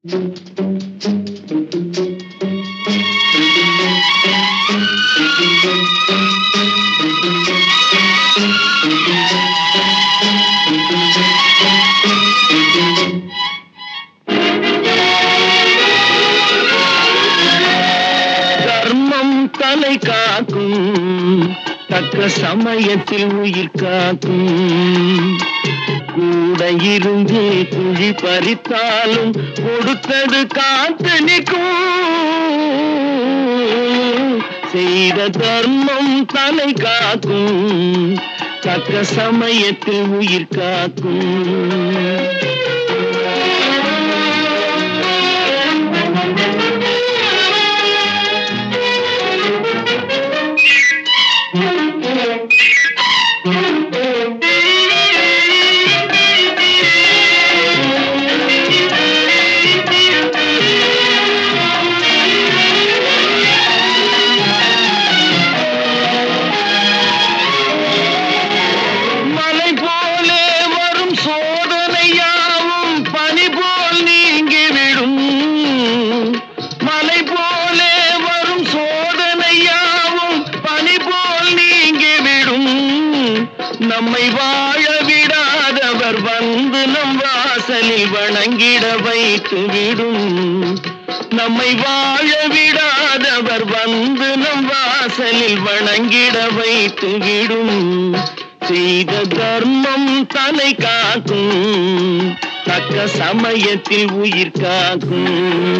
தர்மம் தலை காக்கும் தக்க சமயத்தில் உயிர் காக்கும் கூட இருந்து குழி பறித்தாலும் கொடுத்தது காத்து நிற்கும் செய்த தர்மம் தலை காக்கும் தக்க சமயத்தில் உயிர் காக்கும் மலை போலே வரும் சோதனையாவும் பனி போல் நீங்கிவிடும் மலை போலே வரும் சோதனையாவும் பனி போல் நீங்கிவிடும் நம்மை வாழ விடாதவர் வந்து நம் வாசலில் வணங்கிட வைத்து விடும் நம்மை வாழ விடாதவர் வந்து நம் வாசலில் வணங்கிட வைத்து விடும் செய்த தர்மம் தலை காக்கும் தக்க சமயத்தில் உயிர் காக்கும்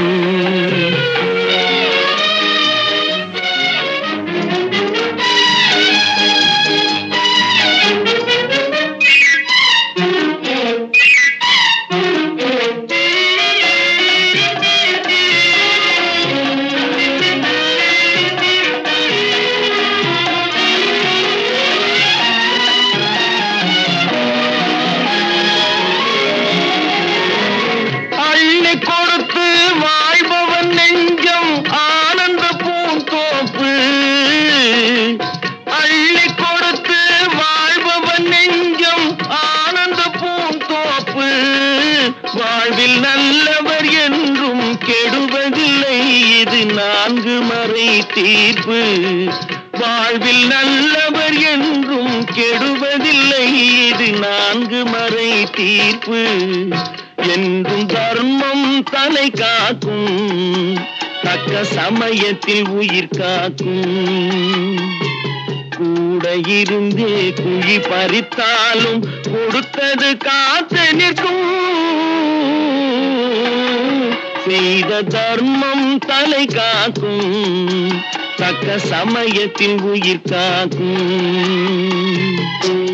அள்ளி கொடுத்து வாழ்பவன் நெஞ்சம் ஆனந்த பூந்தோப்பு அள்ளி கொடுத்து வாழ்பவன் நெஞ்சம் ஆனந்த பூந்தோப்பு வாழ்வில் நல்லவர் என்றும் கெடுவதில்லை இது நான்கு மறை தீர்ப்பு வாழ்வில் நல்லவர் என்றும் கெடுவதில்லை இது நான்கு மறை தீர்ப்பு என்றும் தர்மம் தலை காக்கும் தக்க சமயத்தில் உயிர் காக்கும் கூட இருந்தே குழி பறித்தாலும் கொடுத்தது காத்து நிற்கும் செய்த தர்மம் தலை காக்கும் தக்க சமயத்தில் உயிர் காக்கும்